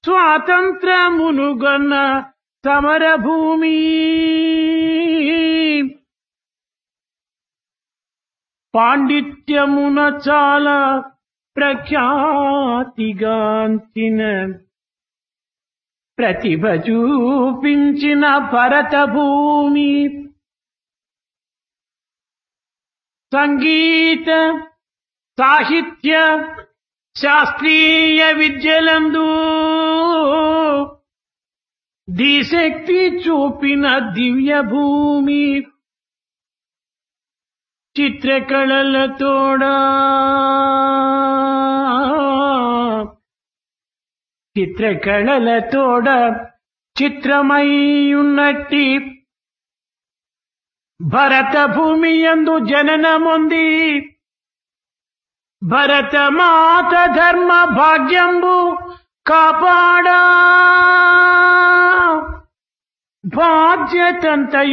స్వాతంత్రమునుగొన్న సమరభూమి పాండిత్యమున చాలా ప్రఖ్యాతిగాంచిన ప్రతిభ చూపించిన భరత భూమి సంగీత సాహిత్య శాస్త్రీయ విద్యలందు దిశక్తి చూపిన దివ్య భూమి చిత్రకళలతోడా చిత్రకళలతోడ చిత్రమై ఉన్నట్టి భరత భూమి యందు జననముంది భరత మాత ధర్మ భాగ్యంబు కాపాడా బాధ్యతంత